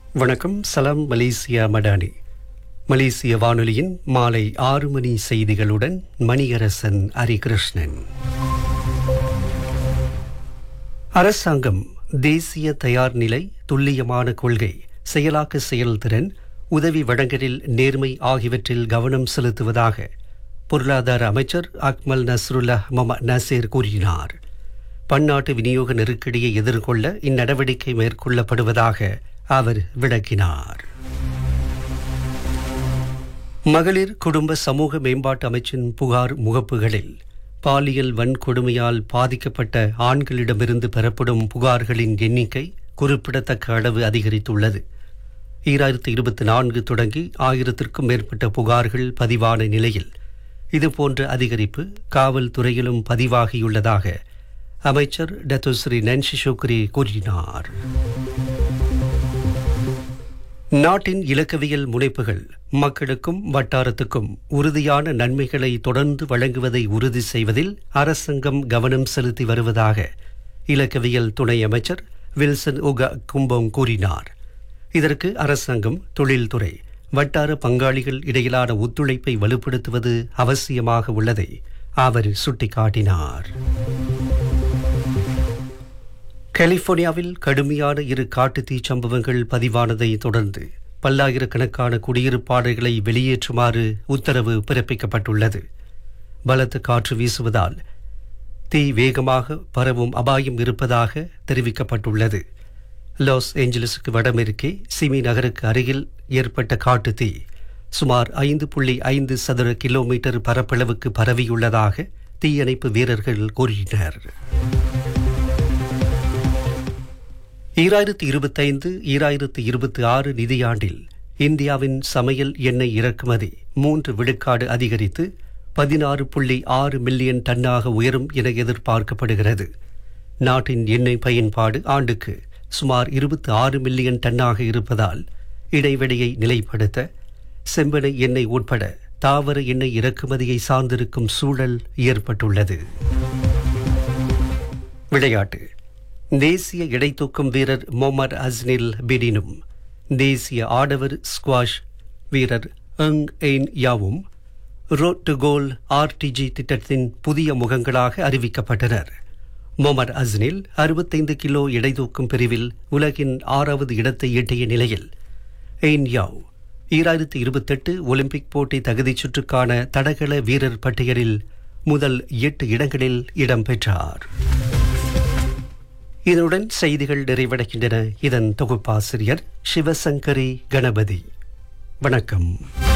வணக்கம் சலாம் மலேசியா மடானி மலேசிய வானொலியின் மாலை ஆறு மணி செய்திகளுடன் மணியரசன் ஹரிகிருஷ்ணன் அரசாங்கம் தேசிய தயார் நிலை துல்லியமான கொள்கை செயலாக்க செயல்திறன் உதவி வழங்கலில் நேர்மை ஆகியவற்றில் கவனம் செலுத்துவதாக பொருளாதார அமைச்சர் அக்மல் நஸ்ருல்லா மொம நசீர் கூறினார் பன்னாட்டு விநியோக நெருக்கடியை எதிர்கொள்ள இந்நடவடிக்கை மேற்கொள்ளப்படுவதாக அவர் விளக்கினார் மகளிர் குடும்ப சமூக மேம்பாட்டு அமைச்சின் புகார் முகப்புகளில் பாலியல் வன்கொடுமையால் பாதிக்கப்பட்ட ஆண்களிடமிருந்து பெறப்படும் புகார்களின் எண்ணிக்கை குறிப்பிடத்தக்க அளவு அதிகரித்துள்ளது ஈராயிரத்தி இருபத்தி நான்கு தொடங்கி ஆயிரத்திற்கும் மேற்பட்ட புகார்கள் பதிவான நிலையில் இதுபோன்ற அதிகரிப்பு காவல்துறையிலும் பதிவாகியுள்ளதாக அமைச்சர் டத்துஸ்ரீ நன்சி ஷோக்ரி கூறினார் நாட்டின் இலக்கவியல் முனைப்புகள் மக்களுக்கும் வட்டாரத்துக்கும் உறுதியான நன்மைகளை தொடர்ந்து வழங்குவதை உறுதி செய்வதில் அரசாங்கம் கவனம் செலுத்தி வருவதாக இலக்கவியல் துணை அமைச்சர் வில்சன் உக கும்போங் கூறினார் இதற்கு அரசாங்கம் தொழில்துறை வட்டார பங்காளிகள் இடையிலான ஒத்துழைப்பை வலுப்படுத்துவது அவசியமாக உள்ளதை அவர் சுட்டிக்காட்டினார் கலிபோர்னியாவில் கடுமையான இரு காட்டுத்தீ சம்பவங்கள் பதிவானதை தொடர்ந்து பல்லாயிரக்கணக்கான குடியிருப்பாளர்களை வெளியேற்றுமாறு உத்தரவு பிறப்பிக்கப்பட்டுள்ளது பலத்த காற்று வீசுவதால் தீ வேகமாக பரவும் அபாயம் இருப்பதாக தெரிவிக்கப்பட்டுள்ளது லாஸ் ஏஞ்சலஸுக்கு வடமேற்கே சிமி நகருக்கு அருகில் ஏற்பட்ட காட்டு தீ சுமார் ஐந்து புள்ளி ஐந்து சதுர கிலோமீட்டர் பரப்பளவுக்கு பரவியுள்ளதாக தீயணைப்பு வீரர்கள் கூறினர் ஈராயிரத்தி இருபத்தைந்து ஈராயிரத்தி இருபத்தி ஆறு நிதியாண்டில் இந்தியாவின் சமையல் எண்ணெய் இறக்குமதி மூன்று விழுக்காடு அதிகரித்து பதினாறு புள்ளி ஆறு மில்லியன் டன்னாக உயரும் என எதிர்பார்க்கப்படுகிறது நாட்டின் எண்ணெய் பயன்பாடு ஆண்டுக்கு சுமார் இருபத்தி ஆறு மில்லியன் டன்னாக இருப்பதால் இடைவெளியை நிலைப்படுத்த செம்பனை எண்ணெய் உட்பட தாவர எண்ணெய் இறக்குமதியை சார்ந்திருக்கும் சூழல் ஏற்பட்டுள்ளது விளையாட்டு தேசிய இடைத்தூக்கும் வீரர் மொமர் அஸ்னில் பிடினும் தேசிய ஆடவர் ஸ்குவாஷ் வீரர் அங் எயின் யாவும் ரோட் டு கோல் ஆர்டிஜி திட்டத்தின் புதிய முகங்களாக அறிவிக்கப்பட்டனர் மொமர் அஸ்னில் அறுபத்தைந்து கிலோ இடைதூக்கும் பிரிவில் உலகின் ஆறாவது இடத்தை எட்டிய நிலையில் எயின் யாவ் ஈராயிரத்தி இருபத்தெட்டு ஒலிம்பிக் போட்டி தகுதிச் சுற்றுக்கான தடகள வீரர் பட்டியலில் முதல் எட்டு இடங்களில் இடம்பெற்றார் இதனுடன் செய்திகள் நிறைவடைகின்றன இதன் தொகுப்பாசிரியர் சிவசங்கரி கணபதி வணக்கம்